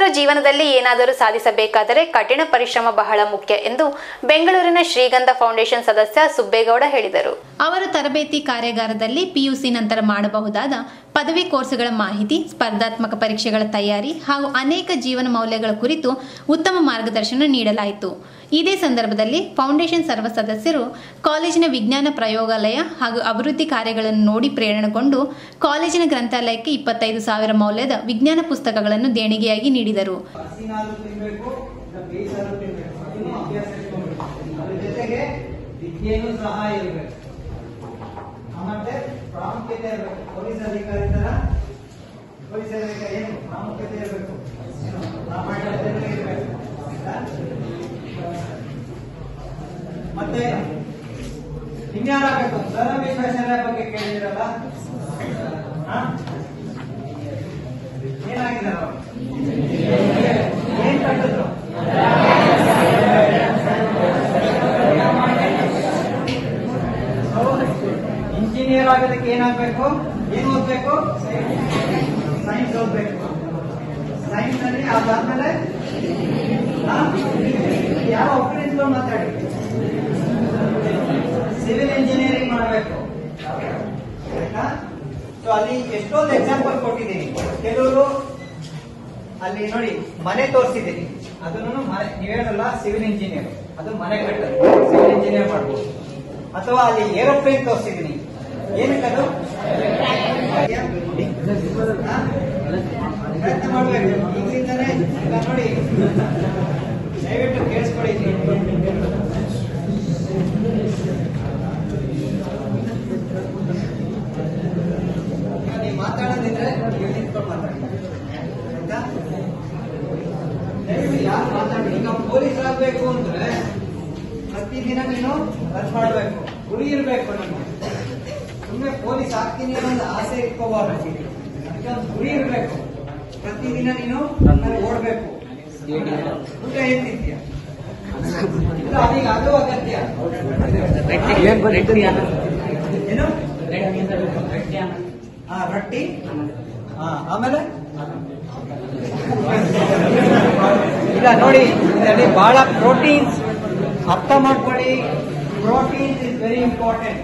ಯಾರಾದರೂ ಜೀವನದಲ್ಲಿ ಏನಾದರೂ ಸಾಧಿಸಬೇಕಾದರೆ ಕಠಿಣ ಪರಿಶ್ರಮ ಬಹಳ ಮುಖ್ಯ ಎಂದು ಬೆಂಗಳೂರಿನ ಶ್ರೀಗಂಧ ಫೌಂಡೇಶನ್ ಸದಸ್ಯ ಸುಬ್ಬೇಗೌಡ ಹೇಳಿದರು ಅವರು ತರಬೇತಿ ಕಾರ್ಯಾಗಾರದಲ್ಲಿ ಪಿಯುಸಿ ನಂತರ ಮಾಡಬಹುದಾದ ಪದವಿ ಕೋರ್ಸುಗಳ ಮಾಹಿತಿ ಸ್ಪರ್ಧಾತ್ಮಕ ಪರೀಕ್ಷೆಗಳ ತಯಾರಿ ಹಾಗೂ ಅನೇಕ ಜೀವನ ಮೌಲ್ಯಗಳ ಕುರಿತು ಉತ್ತಮ ಮಾರ್ಗದರ್ಶನ ನೀಡಲಾಯಿತು ಇದೇ ಸಂದರ್ಭದಲ್ಲಿ ಫೌಂಡೇಶನ್ ಸರ್ವ ಸದಸ್ಯರು ಕಾಲೇಜಿನ ವಿಜ್ಞಾನ ಪ್ರಯೋಗಾಲಯ ಹಾಗೂ ಅಭಿವೃದ್ಧಿ ಕಾರ್ಯಗಳನ್ನು ನೋಡಿ ಪ್ರೇರಣೆಗೊಂಡು ಕಾಲೇಜಿನ ಗ್ರಂಥಾಲಯಕ್ಕೆ ಇಪ್ಪತ್ತೈದು ಸಾವಿರ ಮೌಲ್ಯದ ವಿಜ್ಞಾನ ಪುಸ್ತಕಗಳನ್ನು ದೇಣಿಗೆಯಾಗಿ ನೀಡಿದರು ಹಸಿನಾದ್ರೂ ತಿನ್ಬೇಕು ಇಲ್ಲ ಬೇಯಿಸಾದ್ರೂ ತಿನ್ಬೇಕು ಅದನ್ನು ಅಭ್ಯಾಸ ಇಟ್ಕೊಬೇಕು ಅದ್ರ ಜೊತೆಗೆ ವಿದ್ಯೆನೂ ಸಹ ಇರಬೇಕು ಮತ್ತೆ ಪ್ರಾಮುಖ್ಯತೆ ಇರಬೇಕು ಪೊಲೀಸ್ ಅಧಿಕಾರಿ ತರ ಪೊಲೀಸ್ ಅಧಿಕಾರಿ ಏನು ಪ್ರಾಮುಖ್ಯತೆ ಇರಬೇಕು ಏನು? ಪ್ರಾಮಾಣಿಕತೆ ಇರಬೇಕು ಆಯ್ತಾ? ಮತ್ತೆ ಇನ್ಯಾರಾಗಬೇಕು ಸರ್ ವಿಶ್ವೇಶ್ವರ ಬಗ್ಗೆ ಕೇಳಿದಿರಲ್ಲ ಹಾ? ಏನಾಗಿದ್ದಾರೆ ಅವರು ಏನ್ ಕಟ್ಟಿದ್ರು ಇಂಜಿನಿಯರ್ ಆಗೋದಕ್ಕೆ ಏನಾಗ್ಬೇಕು ಏನ್ ಓದ್ಬೇಕು ಸೈನ್ಸ್ ಓದ್ಬೇಕು ಸೈನ್ಸ್ ಅಲ್ಲಿ ಅದಾದ್ಮೇಲೆ ಆ? ಯಾವ ಒಬ್ಬರು ನಿಂತ್ಕೊಂಡು ಮಾತಾಡಿ ಸಿವಿಲ್ ಇಂಜಿನಿಯರಿಂಗ್ ಮಾಡಬೇಕು ಆಯ್ತಾ ಸೊ ಅಲ್ಲಿ ಎಷ್ಟೊಂದು ಎಕ್ಸಾಂಪಲ್ ಕೊಟ್ಟಿದ್ದೀನಿ ಕೆಲವರು ಅಲ್ಲಿ ನೋಡಿ ಮನೆ ತೋರಿಸಿದ್ದೀನಿ ಅದನ್ನು ಮನೆ ನೀವು ಹೇಳಲ್ಲ ಸಿವಿಲ್ ಇಂಜಿನಿಯರ್ ಅದು ಮನೆ ಕಟ್ಟದು ಸಿವಿಲ್ ಇಂಜಿನಿಯರ್ ಮಾಡ್ಬೋದು ಅಥವಾ ಅಲ್ಲಿ ಏರೋಪ್ಲೇನ್ ತೋರಿಸಿದ್ದೀನಿ ಏನಕ್ಕದು ಹಾ? ಪ್ರಯತ್ನ ಮಾಡ್ಬೇಕು ಈಗಲಿಂದಾನೇ ಈಗ ನೋಡಿ ದಯವಿಟ್ಟು ಕೇಳಿಸ್ಕೊಳ್ಳಿ ಈಗ ನೀವು ಮಾತಾಡೋದಿದ್ರೆ ನೀವು ನಿಂತ್ಕೊಂಡು ಮಾತಾಡಿ ಆಯ್ತಾ ದಯವಿಟ್ಟು ಯಾರು ಮಾತಾಡಿ ಈಗ ಪೊಲೀಸ್ ಆಗ್ಬೇಕು ಅಂದ್ರೆ ಪ್ರತಿದಿನ ನೀನು ರನ್ ಮಾಡ್ಬೇಕು ಗುರಿ ಇರ್ಬೇಕು ನಮ್ಗೆ ಸುಮ್ಮನೆ ಪೊಲೀಸ್ ಆಗ್ತೀನಿ ಅನ್ನೋದು ಆಸೆ ಇಟ್ಕೋಬಾರ್ದು ಅದಕ್ಕೆ ಒಂದು ಗುರಿ ಇರ್ಬೇಕು ಪ್ರತಿದಿನ ನೀನು ರನ್ನಲ್ಲಿ ಓಡ್ಬೇಕು ಊಟ ಏನ್ ತಿಂತೀಯ ಇಲ್ಲ ಅದೀಗ ಅದು ಅಗತ್ಯ ಏನು ಹಾ ರೊಟ್ಟಿ ಹಾ ಆಮೇಲೆ ಇಲ್ಲ ನೋಡಿ ಇದರಲ್ಲಿ ಬಹಳ ಪ್ರೋಟೀನ್ಸ್ ಅರ್ಥ ಮಾಡ್ಕೊಳ್ಳಿ ಪ್ರೋಟೀನ್ ಇಸ್ ವೆರಿ ಇಂಪಾರ್ಟೆಂಟ್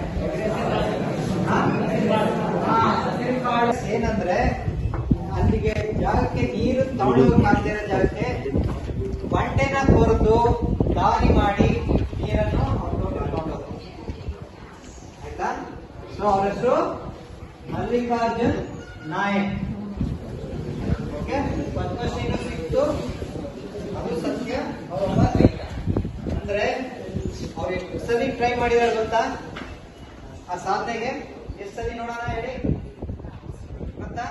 ಏನಂದ್ರೆ ಅಲ್ಲಿಗೆ ಜಾಗಕ್ಕೆ ನೀರು ತಗೊಳ್ಳೋಕಾಗದಿರೋ ಜಾಗಕ್ಕೆ ಬಂಡೆನ ಕೊರೆದು ದಾರಿ ಮಾಡಿ ನೀರನ್ನು ಹೊರಟೋಗಿ ತಗೊಂಡೋದು ಆಯ್ತಾ ಸೊ ಅವರ ಹೆಸರು ಮಲ್ಲಿಕಾರ್ಜುನ್ ನಾಯಕ್ ಓಕೆ ಪದ್ಮಶ್ರೀನೂ ಸಿಕ್ತು ಅದು ಸತ್ಯ ಅವರೊಬ್ಬ ರೈತ ಅಂದ್ರೆ ಅವ್ರು ಎಷ್ಟು ಸರಿ ಟ್ರೈ ಮಾಡಿದಾರೆ ಗೊತ್ತಾ ಆ ಸಾಧನೆಗೆ ಎಷ್ಟು ಸರಿ ನೋಡೋಣ ಹೇಳಿ ಗೊತ್ತಾ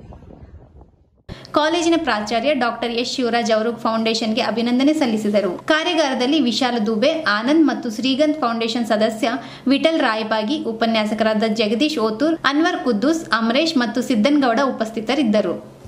ಕಾಲೇಜಿನ ಪ್ರಾಚಾರ್ಯ ಡಾಕ್ಟರ್ ಎಸ್ ಶಿವರಾಜ್ ಅವರು ಫೌಂಡೇಶನ್ಗೆ ಅಭಿನಂದನೆ ಸಲ್ಲಿಸಿದರು ಕಾರ್ಯಾಗಾರದಲ್ಲಿ ವಿಶಾಲ ದುಬೆ ಆನಂದ್ ಮತ್ತು ಶ್ರೀಗಂಧ್ ಫೌಂಡೇಶನ್ ಸದಸ್ಯ ವಿಠಲ್ ರಾಯಬಾಗಿ ಉಪನ್ಯಾಸಕರಾದ ಜಗದೀಶ್ ಓತೂರ್ ಅನ್ವರ್ ಕುದ್ದೂಸ್ ಅಮರೇಶ್ ಮತ್ತು ಸಿದ್ದನ್ಗೌಡ ಉಪಸ್ಥಿತರಿದ್ದರು